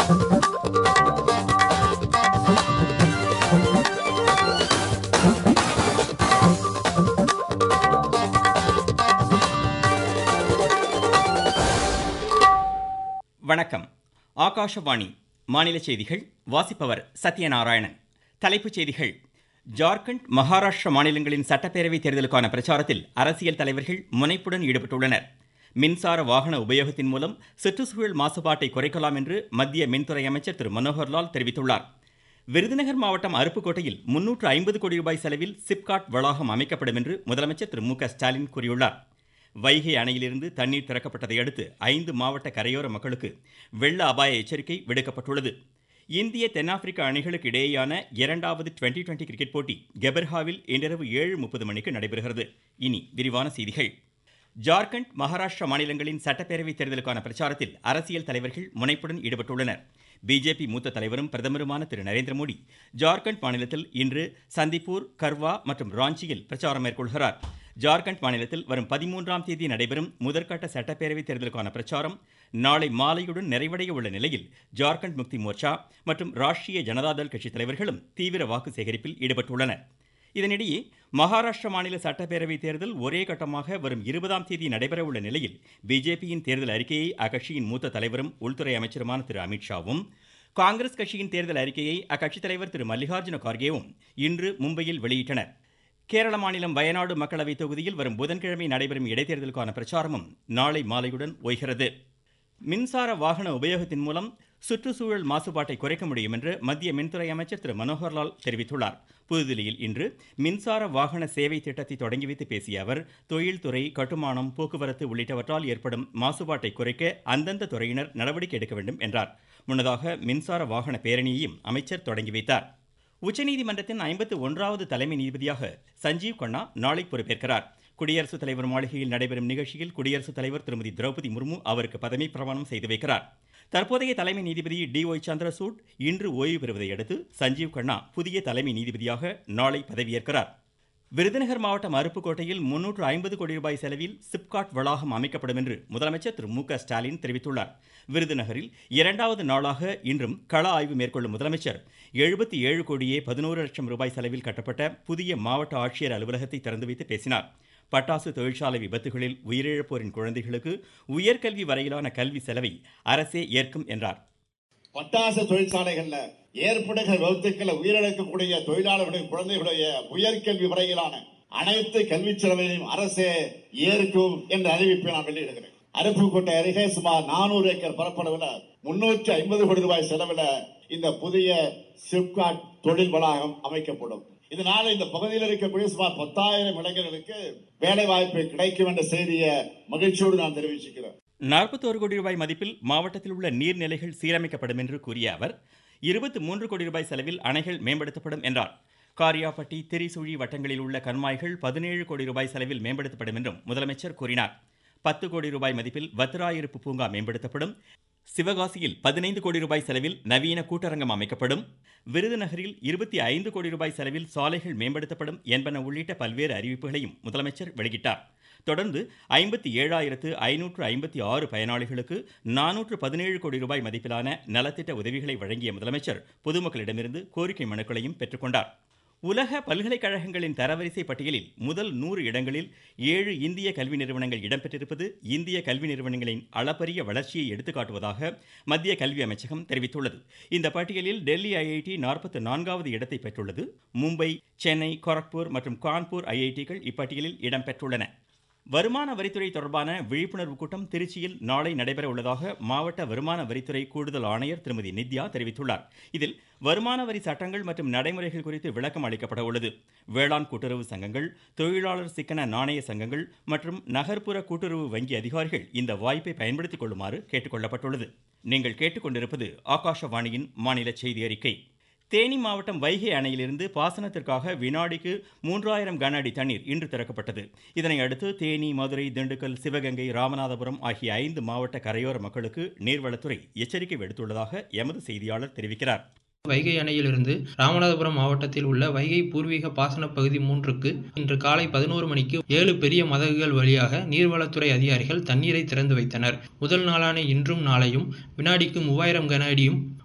வணக்கம் ஆகாஷவாணி மாநில செய்திகள் வாசிப்பவர் சத்யநாராயணன் தலைப்புச் செய்திகள் ஜார்க்கண்ட் மகாராஷ்டிரா மாநிலங்களின் சட்டப்பேரவை தேர்தலுக்கான பிரச்சாரத்தில் அரசியல் தலைவர்கள் முனைப்புடன் ஈடுபட்டுள்ளனர் மின்சார வாகன உபயோகத்தின் மூலம் சுற்றுச்சூழல் மாசுபாட்டை குறைக்கலாம் என்று மத்திய மின்துறை அமைச்சர் திரு மனோகர்லால் தெரிவித்துள்ளார் விருதுநகர் மாவட்டம் அருப்புக்கோட்டையில் முன்னூற்று ஐம்பது கோடி ரூபாய் செலவில் சிப்காட் வளாகம் அமைக்கப்படும் என்று முதலமைச்சர் திரு மு க ஸ்டாலின் கூறியுள்ளார் வைகை அணையிலிருந்து தண்ணீர் திறக்கப்பட்டதை அடுத்து ஐந்து மாவட்ட கரையோர மக்களுக்கு வெள்ள அபாய எச்சரிக்கை விடுக்கப்பட்டுள்ளது இந்திய தென்னாப்பிரிக்க அணிகளுக்கு இடையேயான இரண்டாவது டுவெண்டி டுவெண்டி கிரிக்கெட் போட்டி கெபர்ஹாவில் இன்றிரவு ஏழு முப்பது மணிக்கு நடைபெறுகிறது இனி விரிவான செய்திகள் ஜார்க்கண்ட் மகாராஷ்டிரா மாநிலங்களின் சட்டப்பேரவை தேர்தலுக்கான பிரச்சாரத்தில் அரசியல் தலைவர்கள் முனைப்புடன் ஈடுபட்டுள்ளனர் பிஜேபி மூத்த தலைவரும் பிரதமருமான திரு நரேந்திர மோடி ஜார்க்கண்ட் மாநிலத்தில் இன்று சந்திப்பூர் கர்வா மற்றும் ராஞ்சியில் பிரச்சாரம் மேற்கொள்கிறார் ஜார்க்கண்ட் மாநிலத்தில் வரும் பதிமூன்றாம் தேதி நடைபெறும் முதற்கட்ட சட்டப்பேரவை தேர்தலுக்கான பிரச்சாரம் நாளை மாலையுடன் நிறைவடைய உள்ள நிலையில் ஜார்க்கண்ட் முக்தி மோர்ச்சா மற்றும் ராஷ்டிரிய ஜனதாதள் கட்சி தலைவர்களும் தீவிர வாக்கு சேகரிப்பில் ஈடுபட்டுள்ளனர் இதனிடையே மகாராஷ்டிரா மாநில சட்டப்பேரவை தேர்தல் ஒரே கட்டமாக வரும் இருபதாம் தேதி நடைபெறவுள்ள நிலையில் பிஜேபியின் தேர்தல் அறிக்கையை அக்கட்சியின் மூத்த தலைவரும் உள்துறை அமைச்சருமான திரு அமித்ஷாவும் காங்கிரஸ் கட்சியின் தேர்தல் அறிக்கையை அக்கட்சித் தலைவர் திரு மல்லிகார்ஜுன கார்கேவும் இன்று மும்பையில் வெளியிட்டனர் கேரள மாநிலம் வயநாடு மக்களவைத் தொகுதியில் வரும் புதன்கிழமை நடைபெறும் இடைத்தேர்தலுக்கான பிரச்சாரமும் நாளை மாலையுடன் ஓய்கிறது மின்சார வாகன உபயோகத்தின் மூலம் சுற்றுச்சூழல் மாசுபாட்டை குறைக்க முடியும் என்று மத்திய மின்துறை அமைச்சர் திரு மனோகர்லால் தெரிவித்துள்ளார் புதுதில்லியில் இன்று மின்சார வாகன சேவை திட்டத்தை தொடங்கி வைத்து பேசிய அவர் தொழில்துறை கட்டுமானம் போக்குவரத்து உள்ளிட்டவற்றால் ஏற்படும் மாசுபாட்டை குறைக்க அந்தந்த துறையினர் நடவடிக்கை எடுக்க வேண்டும் என்றார் முன்னதாக மின்சார வாகன பேரணியையும் அமைச்சர் தொடங்கி வைத்தார் உச்சநீதிமன்றத்தின் ஐம்பத்து ஒன்றாவது தலைமை நீதிபதியாக சஞ்சீவ் கண்ணா நாளை பொறுப்பேற்கிறார் குடியரசுத் தலைவர் மாளிகையில் நடைபெறும் நிகழ்ச்சியில் குடியரசுத் தலைவர் திருமதி திரௌபதி முர்மு அவருக்கு பதவி பிரமாணம் செய்து வைக்கிறார் தற்போதைய தலைமை நீதிபதி டி ஒய் சந்திரசூட் இன்று ஓய்வு பெறுவதை அடுத்து சஞ்சீவ் கண்ணா புதிய தலைமை நீதிபதியாக நாளை பதவியேற்கிறார் விருதுநகர் மாவட்டம் அருப்புக்கோட்டையில் முன்னூற்று ஐம்பது கோடி ரூபாய் செலவில் சிப்காட் வளாகம் அமைக்கப்படும் என்று முதலமைச்சர் திரு மு க ஸ்டாலின் தெரிவித்துள்ளார் விருதுநகரில் இரண்டாவது நாளாக இன்றும் கள ஆய்வு மேற்கொள்ளும் முதலமைச்சர் எழுபத்தி ஏழு கோடியே பதினோரு லட்சம் ரூபாய் செலவில் கட்டப்பட்ட புதிய மாவட்ட ஆட்சியர் அலுவலகத்தை திறந்து வைத்து பேசினார் பட்டாசு தொழிற்சாலை விபத்துகளில் உயிரிழப்போரின் குழந்தைகளுக்கு உயர்கல்வி வரையிலான கல்வி செலவை அரசே ஏற்கும் என்றார் பட்டாசு தொழிற்சாலைகள்ல ஏற்படுகிற விபத்துக்களை உயிரிழக்கக்கூடிய தொழிலாளர்களுடைய குழந்தைகளுடைய உயர்கல்வி வரையிலான அனைத்து கல்வி செலவையும் அரசே ஏற்கும் என்ற அறிவிப்பை நான் வெளியிடுகிறேன் அருப்புக்கோட்டை அருகே சுமார் நானூறு ஏக்கர் பரப்பளவுல முன்னூற்றி ஐம்பது கோடி ரூபாய் செலவுல இந்த புதிய சிப்காட் தொழில் வளாகம் அமைக்கப்படும் இதனால இந்த பகுதியில் இருக்கக்கூடிய சுமார் பத்தாயிரம் இளைஞர்களுக்கு வேலை வாய்ப்பு கிடைக்கும் என்ற செய்தியை மகிழ்ச்சியோடு நான் தெரிவிச்சுக்கிறேன் நாற்பத்தோரு கோடி ரூபாய் மதிப்பில் மாவட்டத்தில் உள்ள நீர்நிலைகள் சீரமைக்கப்படும் என்று கூறிய அவர் இருபத்தி மூன்று கோடி ரூபாய் செலவில் அணைகள் மேம்படுத்தப்படும் என்றார் காரியாபட்டி திரிசூழி வட்டங்களில் உள்ள கண்மாய்கள் பதினேழு கோடி ரூபாய் செலவில் மேம்படுத்தப்படும் என்றும் முதலமைச்சர் கூறினார் பத்து கோடி ரூபாய் மதிப்பில் பத்ராயிருப்பு பூங்கா மேம்படுத்தப்படும் சிவகாசியில் பதினைந்து கோடி ரூபாய் செலவில் நவீன கூட்டரங்கம் அமைக்கப்படும் விருதுநகரில் இருபத்தி ஐந்து கோடி ரூபாய் செலவில் சாலைகள் மேம்படுத்தப்படும் என்பன உள்ளிட்ட பல்வேறு அறிவிப்புகளையும் முதலமைச்சர் வெளியிட்டார் தொடர்ந்து ஐம்பத்தி ஏழாயிரத்து ஐநூற்று ஐம்பத்தி ஆறு பயனாளிகளுக்கு நானூற்று பதினேழு கோடி ரூபாய் மதிப்பிலான நலத்திட்ட உதவிகளை வழங்கிய முதலமைச்சர் பொதுமக்களிடமிருந்து கோரிக்கை மனுக்களையும் பெற்றுக்கொண்டார் உலக பல்கலைக்கழகங்களின் தரவரிசை பட்டியலில் முதல் நூறு இடங்களில் ஏழு இந்திய கல்வி நிறுவனங்கள் இடம்பெற்றிருப்பது இந்திய கல்வி நிறுவனங்களின் அளப்பரிய வளர்ச்சியை எடுத்துக்காட்டுவதாக மத்திய கல்வி அமைச்சகம் தெரிவித்துள்ளது இந்த பட்டியலில் டெல்லி ஐஐடி நாற்பத்தி நான்காவது இடத்தை பெற்றுள்ளது மும்பை சென்னை கொரக்பூர் மற்றும் கான்பூர் ஐஐடிகள் இப்பட்டியலில் இடம்பெற்றுள்ளன வருமான வரித்துறை தொடர்பான விழிப்புணர்வு கூட்டம் திருச்சியில் நாளை நடைபெற உள்ளதாக மாவட்ட வருமான வரித்துறை கூடுதல் ஆணையர் திருமதி நித்யா தெரிவித்துள்ளார் இதில் வருமான வரி சட்டங்கள் மற்றும் நடைமுறைகள் குறித்து விளக்கம் அளிக்கப்பட உள்ளது வேளாண் கூட்டுறவு சங்கங்கள் தொழிலாளர் சிக்கன நாணய சங்கங்கள் மற்றும் நகர்ப்புற கூட்டுறவு வங்கி அதிகாரிகள் இந்த வாய்ப்பை பயன்படுத்திக் கொள்ளுமாறு கேட்டுக்கொள்ளப்பட்டுள்ளது நீங்கள் கேட்டுக்கொண்டிருப்பது ஆகாஷவாணியின் மாநில செய்தி அறிக்கை தேனி மாவட்டம் வைகை அணையிலிருந்து பாசனத்திற்காக வினாடிக்கு மூன்றாயிரம் கன அடி தண்ணீர் இன்று திறக்கப்பட்டது இதனை அடுத்து தேனி மதுரை திண்டுக்கல் சிவகங்கை ராமநாதபுரம் ஆகிய ஐந்து மாவட்ட கரையோர மக்களுக்கு நீர்வளத்துறை எச்சரிக்கை விடுத்துள்ளதாக எமது செய்தியாளர் தெரிவிக்கிறார் வைகை அணையிலிருந்து ராமநாதபுரம் மாவட்டத்தில் உள்ள வைகை பூர்வீக பாசன பகுதி மூன்றுக்கு இன்று காலை பதினோரு மணிக்கு ஏழு பெரிய மதகுகள் வழியாக நீர்வளத்துறை அதிகாரிகள் தண்ணீரை திறந்து வைத்தனர் முதல் நாளான இன்றும் நாளையும் வினாடிக்கு மூவாயிரம் கன அடியும்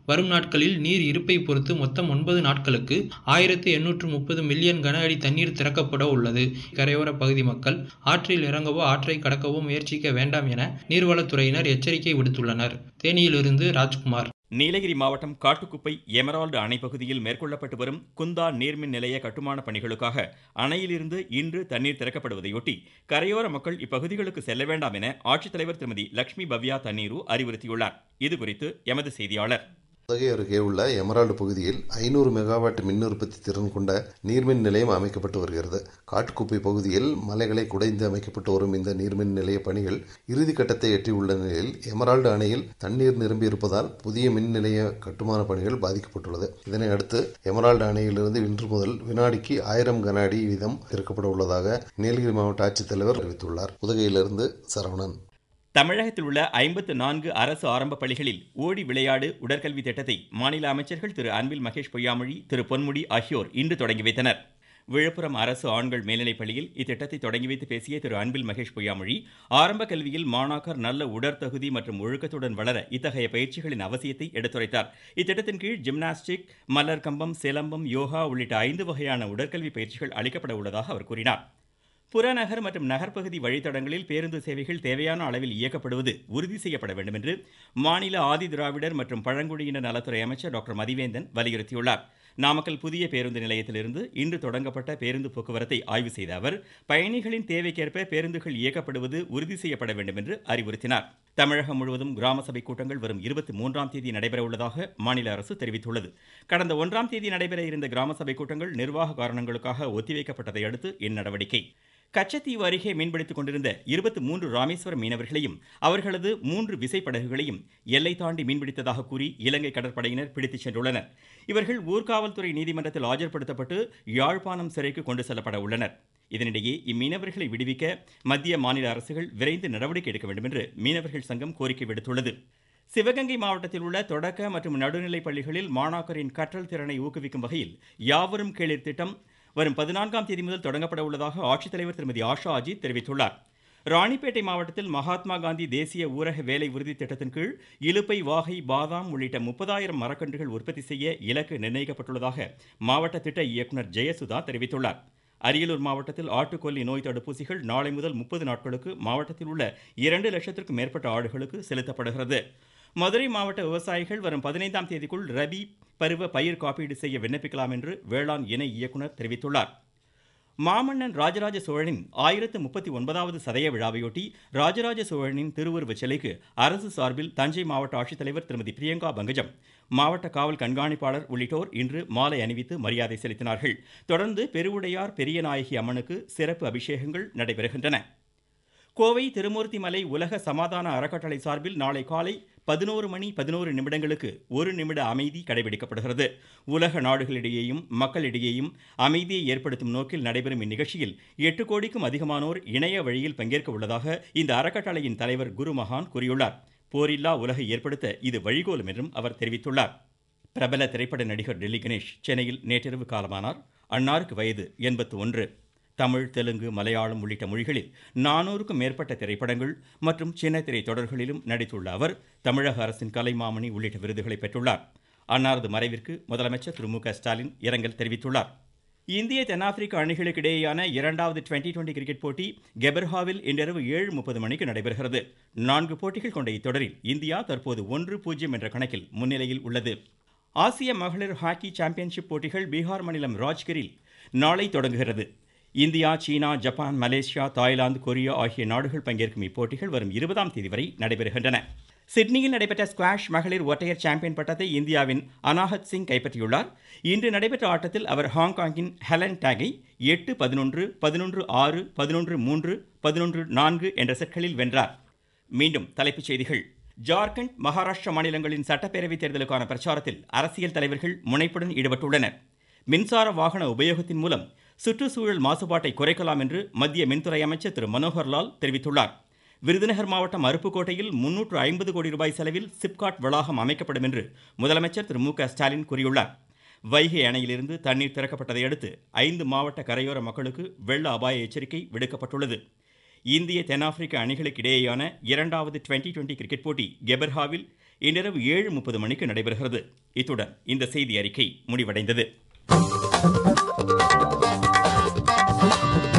வரும் நாட்களில் நீர் இருப்பை பொறுத்து மொத்தம் ஒன்பது நாட்களுக்கு ஆயிரத்து எண்ணூற்று முப்பது மில்லியன் கன அடி தண்ணீர் திறக்கப்பட உள்ளது கரையோர பகுதி மக்கள் ஆற்றில் இறங்கவோ ஆற்றை கடக்கவோ முயற்சிக்க வேண்டாம் என நீர்வளத்துறையினர் எச்சரிக்கை விடுத்துள்ளனர் தேனியிலிருந்து ராஜ்குமார் நீலகிரி மாவட்டம் காட்டுக்குப்பை எமரால்டு அணை பகுதியில் மேற்கொள்ளப்பட்டு வரும் குந்தா நீர்மின் நிலைய கட்டுமான பணிகளுக்காக அணையிலிருந்து இன்று தண்ணீர் திறக்கப்படுவதையொட்டி கரையோர மக்கள் இப்பகுதிகளுக்கு செல்ல வேண்டாம் என ஆட்சித்தலைவர் திருமதி லட்சுமி பவ்யா தண்ணீரு அறிவுறுத்தியுள்ளார் இதுகுறித்து எமது செய்தியாளர் உதகை அருகே உள்ள எமரால்டு பகுதியில் ஐநூறு மெகாவாட் மின் உற்பத்தி திறன் கொண்ட நீர்மின் நிலையம் அமைக்கப்பட்டு வருகிறது காட்டுக்குப்பை பகுதியில் மலைகளை குடைந்து அமைக்கப்பட்டு வரும் இந்த நீர்மின் நிலைய பணிகள் இறுதி கட்டத்தை எட்டியுள்ள நிலையில் எமரால்டு அணையில் தண்ணீர் நிரம்பியிருப்பதால் புதிய மின் நிலைய கட்டுமான பணிகள் பாதிக்கப்பட்டுள்ளது இதனை அடுத்து எமரால்டு அணையிலிருந்து இன்று முதல் வினாடிக்கு ஆயிரம் கன அடி வீதம் திறக்கப்பட உள்ளதாக நீலகிரி மாவட்ட ஆட்சித்தலைவர் அறிவித்துள்ளார் உதகையிலிருந்து சரவணன் தமிழகத்தில் உள்ள ஐம்பத்து நான்கு அரசு ஆரம்ப பள்ளிகளில் ஓடி விளையாடு உடற்கல்வி திட்டத்தை மாநில அமைச்சர்கள் திரு அன்பில் மகேஷ் பொய்யாமொழி திரு பொன்முடி ஆகியோர் இன்று தொடங்கி வைத்தனர் விழுப்புரம் அரசு ஆண்கள் மேல்நிலைப் பள்ளியில் இத்திட்டத்தை தொடங்கி வைத்து பேசிய திரு அன்பில் மகேஷ் பொய்யாமொழி ஆரம்ப கல்வியில் மாணாக்கர் நல்ல உடற்தகுதி மற்றும் ஒழுக்கத்துடன் வளர இத்தகைய பயிற்சிகளின் அவசியத்தை எடுத்துரைத்தார் இத்திட்டத்தின் கீழ் ஜிம்னாஸ்டிக் மலர் கம்பம் சிலம்பம் யோகா உள்ளிட்ட ஐந்து வகையான உடற்கல்வி பயிற்சிகள் அளிக்கப்பட உள்ளதாக அவர் கூறினார் புறநகர் மற்றும் நகர்ப்பகுதி வழித்தடங்களில் பேருந்து சேவைகள் தேவையான அளவில் இயக்கப்படுவது உறுதி செய்யப்பட வேண்டும் என்று மாநில ஆதி திராவிடர் மற்றும் பழங்குடியினர் நலத்துறை அமைச்சர் டாக்டர் மதிவேந்தன் வலியுறுத்தியுள்ளார் நாமக்கல் புதிய பேருந்து நிலையத்திலிருந்து இன்று தொடங்கப்பட்ட பேருந்து போக்குவரத்தை ஆய்வு செய்த அவர் பயணிகளின் தேவைக்கேற்ப பேருந்துகள் இயக்கப்படுவது உறுதி செய்யப்பட வேண்டும் என்று அறிவுறுத்தினார் தமிழகம் முழுவதும் கிராம சபை கூட்டங்கள் வரும் இருபத்தி மூன்றாம் தேதி நடைபெற உள்ளதாக மாநில அரசு தெரிவித்துள்ளது கடந்த ஒன்றாம் தேதி நடைபெற இருந்த கிராம சபை கூட்டங்கள் நிர்வாக காரணங்களுக்காக ஒத்திவைக்கப்பட்டதை அடுத்து இந்நடவடிக்கை கச்சத்தீவு அருகே மீன்பிடித்துக் கொண்டிருந்த இருபத்தி மூன்று ராமேஸ்வரம் மீனவர்களையும் அவர்களது மூன்று விசைப்படகுகளையும் எல்லை தாண்டி மீன்பிடித்ததாக கூறி இலங்கை கடற்படையினர் பிடித்துச் சென்றுள்ளனர் இவர்கள் ஊர்காவல்துறை நீதிமன்றத்தில் ஆஜர்படுத்தப்பட்டு யாழ்ப்பாணம் சிறைக்கு கொண்டு செல்லப்பட உள்ளனர் இதனிடையே இம்மீனவர்களை விடுவிக்க மத்திய மாநில அரசுகள் விரைந்து நடவடிக்கை எடுக்க வேண்டும் என்று மீனவர்கள் சங்கம் கோரிக்கை விடுத்துள்ளது சிவகங்கை மாவட்டத்தில் உள்ள தொடக்க மற்றும் நடுநிலைப் பள்ளிகளில் மாணாக்கரின் கற்றல் திறனை ஊக்குவிக்கும் வகையில் யாவரும் கேளிர் திட்டம் வரும் பதினான்காம் தேதி முதல் தொடங்கப்பட உள்ளதாக ஆட்சித்தலைவர் திருமதி ஆஷா அஜித் தெரிவித்துள்ளார் ராணிப்பேட்டை மாவட்டத்தில் மகாத்மா காந்தி தேசிய ஊரக வேலை உறுதி திட்டத்தின் கீழ் இலுப்பை வாகை பாதாம் உள்ளிட்ட முப்பதாயிரம் மரக்கன்றுகள் உற்பத்தி செய்ய இலக்கு நிர்ணயிக்கப்பட்டுள்ளதாக மாவட்ட திட்ட இயக்குநர் ஜெயசுதா தெரிவித்துள்ளார் அரியலூர் மாவட்டத்தில் ஆட்டுக்கொல்லி நோய் தடுப்பூசிகள் நாளை முதல் முப்பது நாட்களுக்கு மாவட்டத்தில் உள்ள இரண்டு லட்சத்திற்கும் மேற்பட்ட ஆடுகளுக்கு செலுத்தப்படுகிறது மதுரை மாவட்ட விவசாயிகள் வரும் பதினைந்தாம் தேதிக்குள் ரபி பருவ பயிர் காப்பீடு செய்ய விண்ணப்பிக்கலாம் என்று வேளாண் இணை இயக்குநர் தெரிவித்துள்ளார் மாமன்னன் ராஜராஜ சோழனின் ஆயிரத்து முப்பத்தி ஒன்பதாவது சதய விழாவையொட்டி ராஜராஜ சோழனின் திருவுருவச் சிலைக்கு அரசு சார்பில் தஞ்சை மாவட்ட ஆட்சித்தலைவர் திருமதி பிரியங்கா பங்கஜம் மாவட்ட காவல் கண்காணிப்பாளர் உள்ளிட்டோர் இன்று மாலை அணிவித்து மரியாதை செலுத்தினார்கள் தொடர்ந்து பெருவுடையார் பெரியநாயகி அம்மனுக்கு சிறப்பு அபிஷேகங்கள் நடைபெறுகின்றன கோவை திருமூர்த்திமலை உலக சமாதான அறக்கட்டளை சார்பில் நாளை காலை பதினோரு மணி பதினோரு நிமிடங்களுக்கு ஒரு நிமிட அமைதி கடைபிடிக்கப்படுகிறது உலக நாடுகளிடையேயும் மக்களிடையேயும் அமைதியை ஏற்படுத்தும் நோக்கில் நடைபெறும் இந்நிகழ்ச்சியில் எட்டு கோடிக்கும் அதிகமானோர் இணைய வழியில் பங்கேற்க உள்ளதாக இந்த அறக்கட்டளையின் தலைவர் குரு மகான் கூறியுள்ளார் போரில்லா உலகை ஏற்படுத்த இது வழிகோலும் என்றும் அவர் தெரிவித்துள்ளார் பிரபல திரைப்பட நடிகர் டெல்லி கணேஷ் சென்னையில் நேற்றிரவு காலமானார் அன்னாருக்கு வயது எண்பத்து ஒன்று தமிழ் தெலுங்கு மலையாளம் உள்ளிட்ட மொழிகளில் நானூறுக்கும் மேற்பட்ட திரைப்படங்கள் மற்றும் சின்ன திரை தொடர்களிலும் நடித்துள்ள அவர் தமிழக அரசின் கலைமாமணி உள்ளிட்ட விருதுகளை பெற்றுள்ளார் அன்னாரது மறைவிற்கு முதலமைச்சர் திரு மு க ஸ்டாலின் இரங்கல் தெரிவித்துள்ளார் இந்திய தென்னாப்பிரிக்க அணிகளுக்கு இடையேயான இரண்டாவது டுவெண்டி டுவெண்டி கிரிக்கெட் போட்டி கெபர்ஹாவில் இன்றிரவு ஏழு முப்பது மணிக்கு நடைபெறுகிறது நான்கு போட்டிகள் கொண்ட இத்தொடரில் இந்தியா தற்போது ஒன்று பூஜ்ஜியம் என்ற கணக்கில் முன்னிலையில் உள்ளது ஆசிய மகளிர் ஹாக்கி சாம்பியன்ஷிப் போட்டிகள் பீகார் மாநிலம் ராஜ்கிரில் நாளை தொடங்குகிறது India China Japan Malaysia Thailand Korea ஆகிய நாடுகள் பங்கேற்கும் இப்போட்டிகள் வரும் இருபதாம் தேதி வரை நடைபெறுகின்றன சிட்னியில் நடைபெற்ற ஸ்குவாஷ் மகளிர் ஒற்றையர் சாம்பியன் பட்டத்தை இந்தியாவின் அனாஹத் சிங் கைப்பற்றியுள்ளார் இன்று நடைபெற்ற ஆட்டத்தில் அவர் ஹாங்காங்கின் ஹெலன் டேகை எட்டு பதினொன்று பதினொன்று ஆறு பதினொன்று மூன்று பதினொன்று நான்கு என்ற செட்களில் வென்றார் மீண்டும் தலைப்புச் செய்திகள் ஜார்க்கண்ட் மகாராஷ்டிரா மாநிலங்களின் சட்டப்பேரவைத் தேர்தலுக்கான பிரச்சாரத்தில் அரசியல் தலைவர்கள் முனைப்புடன் ஈடுபட்டுள்ளனர் மின்சார வாகன உபயோகத்தின் மூலம் சுற்றுச்சூழல் மாசுபாட்டை குறைக்கலாம் என்று மத்திய மின்துறை அமைச்சர் திரு மனோகர்லால் தெரிவித்துள்ளார் விருதுநகர் மாவட்டம் அருப்புக்கோட்டையில் முன்னூற்று ஐம்பது கோடி ரூபாய் செலவில் சிப்காட் வளாகம் அமைக்கப்படும் என்று முதலமைச்சர் திரு மு க ஸ்டாலின் கூறியுள்ளார் வைகை அணையிலிருந்து தண்ணீர் திறக்கப்பட்டதை அடுத்து ஐந்து மாவட்ட கரையோர மக்களுக்கு வெள்ள அபாய எச்சரிக்கை விடுக்கப்பட்டுள்ளது இந்திய தென்னாப்பிரிக்க அணிகளுக்கு இடையேயான இரண்டாவது டுவெண்டி டுவெண்டி கிரிக்கெட் போட்டி கெபர்ஹாவில் இன்றிரவு ஏழு முப்பது மணிக்கு நடைபெறுகிறது இத்துடன் இந்த செய்தி அறிக்கை முடிவடைந்தது